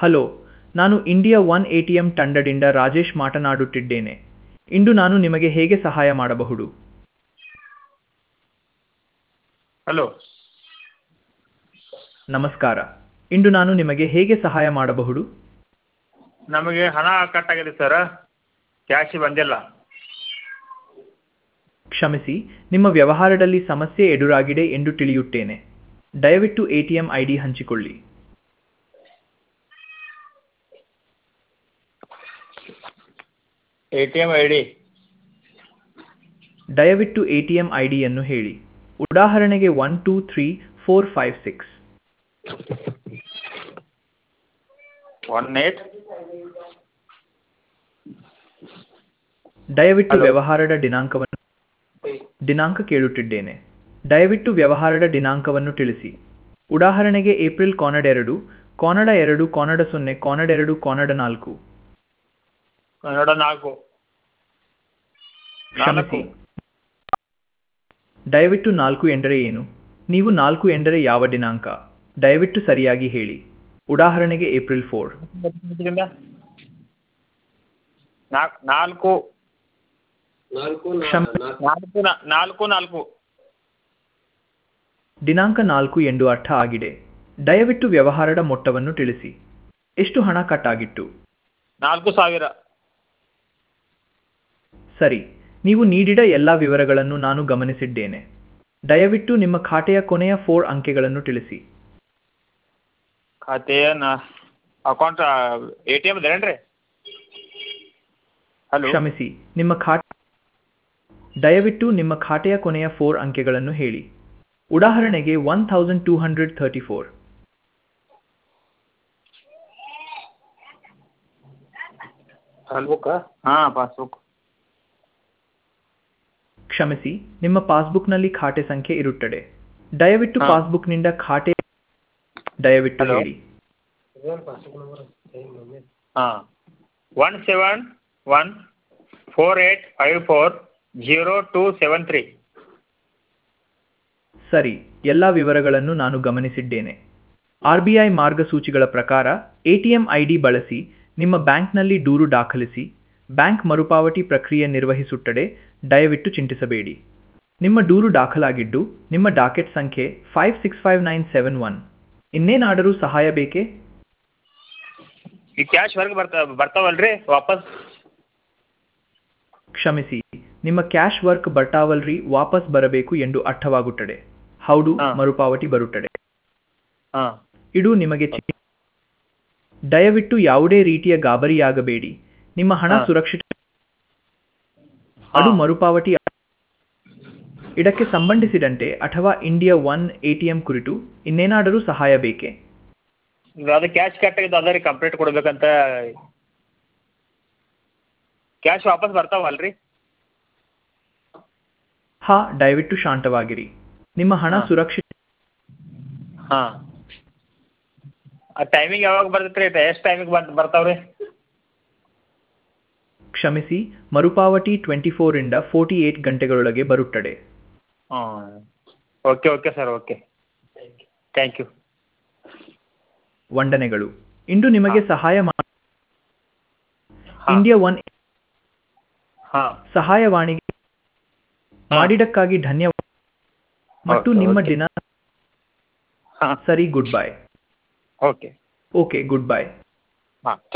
Hello ನಾನು India one A T M ತಂಡದಿಂದ ರಾಜೇಶ್ ಮಾತನಾಡುತ್ತಿದ್ದೇನೆ ಇಂದು ನಾನು ನಿಮಗೆ ಹೇಗೆ ಸಹಾಯ ಮಾಡಬಹುದು ಹಲೋ ನಮಸ್ಕಾರ ಇಂದು ನಾನು ನಿಮಗೆ ಹೇಗೆ ಸಹಾಯ ಮಾಡಬಹುದು ನಮಗೆ ಹಣ ಕಟ್ಟಾಗಿದೆ ಸರ್ ಕ್ಯಾಶ್ ಬಂದಿಲ್ಲ ಕ್ಷಮಿಸಿ ನಿಮ್ಮ ವ್ಯವಹಾರದಲ್ಲಿ ಸಮಸ್ಯೆ ಎದುರಾಗಿದೆ ಎಂದು ತಿಳಿಯುತ್ತೇನೆ ದಯವಿಟ್ಟು A T M I D ಹಂಚಿಕೊಳ್ಳಿ A T M I D ದಯವಿಟ್ಟು ಎ ಟಿ ಎಂ ಐ ಡಿಯನ್ನು ಹೇಳಿ ಉದಾಹರಣೆಗೆ one two three four five six one eight ದಯವಿಟ್ಟು Hello. ವ್ಯವಹಾರದ ದಿನಾಂಕವನ್ನು ದಿನಾಂಕ ಕೇಳುತ್ತಿದ್ದೇನೆ ದಯವಿಟ್ಟು ವ್ಯವಹಾರದ ದಿನಾಂಕವನ್ನು ತಿಳಿಸಿ ಉದಾಹರಣೆಗೆ ಏಪ್ರಿಲ್ ಕಾನಡ ಎರಡು ಕಾನಡ ಎರಡು ಕಾನಡ ಸೊನ್ನೆ ಕಾನಡ ಎರಡು ಕಾನಡ ನಾಲ್ಕು ಕನ್ನಡ ನಾಲ್ಕು ನಾಲ್ಕು ಕ್ಷಮಿಸಿ ದಯವಿಟ್ಟು ನಾಲ್ಕು ಎಂದರೆ ಏನು ನೀವು ನಾಲ್ಕು ಎಂದರೆ ಯಾವ ದಿನಾಂಕ ದಯವಿಟ್ಟು ಸರಿಯಾಗಿ ಹೇಳಿ ಉದಾಹರಣೆಗೆ ಏಪ್ರಿಲ್ ಫೋರ್ ನಾಲ್ಕು ನಾಲ್ಕು ನಾಲ್ಕು ಕ್ಷಮ- ನಾಲ್ಕು ನಾ- ನಾಲ್ಕು ನಾಲ್ಕು ದಿನಾಂಕ ನಾಲ್ಕು ಎಂದು ಅರ್ಥ ಆಗಿದೆ ದಯವಿಟ್ಟು ವ್ಯವಹಾರದ ಮೊತ್ತವನ್ನು ತಿಳಿಸಿ ಎಷ್ಟು ಹಣ ಕಟ್ಟಾಗಿತ್ತು ನಾಲ್ಕು ಸಾವಿರ ಸರಿ ನೀವು ನೀಡಿದ ಎಲ್ಲ ವಿವರಗಳನ್ನು ನಾನು ಗಮನಿಸಿದ್ದೇನೆ ದಯವಿಟ್ಟು ನಿಮ್ಮ ಖಾತೆಯ ಕೊನೆಯ ಫೋರ್ ಅಂಕೆಗಳನ್ನು ತಿಳಿಸಿ ಖಾತೆಯ ನಾ ಅಕೌಂಟ್ ಎ ಟಿ ಎಮ್ ಇದೇನ್ರಿ ಹಲೋ ಕ್ಷಮಿಸಿ ನಿಮ್ಮ ಖಾತೆ ದಯವಿಟ್ಟು ನಿಮ್ಮ ಖಾತೆಯ ಕೊನೆಯ ಫೋರ್ ಅಂಕೆಗಳನ್ನು ಹೇಳಿ ಉದಾಹರಣೆಗೆ one thousand two hundred thirty four ಪಾಸ್ಬುಕ್ಕಾ ಹಾಂ ಪಾಸ್ಬುಕ್ ಕ್ಷಮಿಸಿ ನಿಮ್ಮ ಪಾಸ್ಬುಕ್ನಲ್ಲಿ ಖಾತೆ ಸಂಖ್ಯೆ ಇರುತ್ತದೆ ದಯವಿಟ್ಟು ಹಾ. ಪಾಸ್ಬುಕ್ನಿಂದ ಖಾತೆ ದಯವಿಟ್ಟು Hello. ಹೇಳಿ ಇದೇನು ಪಾಸ್ಬುಕ್ ನಂಬರ್ ಏ ಮಮ್ಮಿ ಹಾಂ one seven one four eight five four zero two seven three ಸರಿ ಎಲ್ಲ ವಿವರಗಳನ್ನು ನಾನು ಗಮನಿಸಿದ್ದೇನೆ ಆರ್ ಬಿ ಐ ಮಾರ್ಗಸೂಚಿಗಳ ಪ್ರಕಾರ ಎಟಿಎಂ ಐ ಡಿ ಬಳಸಿ ನಿಮ್ಮ ಬ್ಯಾಂಕ್ನಲ್ಲಿ ದೂರು ದಾಖಲಿಸಿ ಬ್ಯಾಂಕ್ ಮರುಪಾವತಿ ಪ್ರಕ್ರಿಯೆ ನಿರ್ವಹಿಸುತ್ತದೆ ದಯವಿಟ್ಟು ಚಿಂತಿಸಬೇಡಿ ನಿಮ್ಮ ದೂರು ದಾಖಲಾಗಿದ್ದು ನಿಮ್ಮ ಡಾಕೆಟ್ ಸಂಖ್ಯೆ five six five nine seven one ಇನ್ನೇನಾದರೂ ಸಹಾಯ ಬೇಕೇ ಈ ಕ್ಯಾಶ್ ಹೊರಗೆ ಬರ್ತಾ ಬರ್ತಾವಲ್ರಿ ವಾಪಸ್ ಕ್ಷಮಿಸಿ ನಿಮ್ಮ ಕ್ಯಾಶ್ ವರ್ಕ್ ಬರ್ತಾವಲ್ರಿ ವಾಪಸ್ ಬರಬೇಕು ಎಂದು ಅರ್ಥವಾಗುತ್ತದೆ ಹೌದು ಹಾ. ಮರುಪಾವತಿ ಬರುತ್ತದೆ ಹಾಂ ಇದು ನಿಮಗೆ ಚಿ- ದಯವಿಟ್ಟು ಯಾವುದೇ ರೀತಿಯ ಗಾಬರಿಯಾಗಬೇಡಿ ನಿಮ್ಮ ಹಣ ಹಾ. ಸುರಕ್ಷಿತ ಅದು ಹಾ. ಮರುಪಾವತಿ ಇದಕ್ಕೆ ಸಂಬಂಧಿಸಿದಂತೆ ಅಥವಾ ಇಂಡಿಯಾ ಒನ್ ಎಟಿಎಂ ಕುರಿತು ಇನ್ನೇನಾದರೂ ಸಹಾಯ ಬೇಕೇ ಅದು ಕ್ಯಾಶ್ ಕಟ್ಟಾಗಿದ್ದು ಅದ ರೀ ಕಂಪ್ಲೇಂಟ್ ಕೊಡ್ಬೇಕಂತ ಕ್ಯಾಶ್ ವಾಪಸ್ ಬರ್ತಾವಲ್ರಿ ಹಾ ದಯವಿಟ್ಟು ಶಾಂತವಾಗಿರಿ ನಿಮ್ಮ ಹಣ ಹಾ. ಸುರಕ್ಷಿತ ಹಾಂ ಆ ಟೈಮಿಂಗ್ ಯಾವಾಗ ಬರ್ತೈತೆ ರೀ ಎಷ್ಟು ಟೈಮಿಗೆ ಬಂದು ಬರ್ತಾವ್ರಿ ಕ್ಷಮಿಸಿ ಮರುಪಾವತಿ ಟ್ವೆಂಟಿ ಫೋರಿಂದ ಫೋರ್ಟಿ ಏಟ್ ಗಂಟೆಗಳೊಳಗೆ ಬರುತ್ತದೆ ಹಾಂ okay okay sir okay thank you ವಂದನೆಗಳು ಇಂದು ನಿಮಗೆ ಹಾ. ಸಹಾಯ ಮಾ ಹಾಂ ಇಂಡಿಯಾ ಒನ್ ಹಾಂ ಸಹಾಯವಾಣಿಗೆ ಹಾ. ಮಾಡಿದ್ದಕ್ಕಾಗಿ ಧನ್ಯವಾದ ಮತ್ತು ಓಕೆ, ನಿಮ್ಮ ಓಕೆ. ದಿನ ಹಾಂ ಸರಿ goodbye okay okay goodbye ಹಾಂ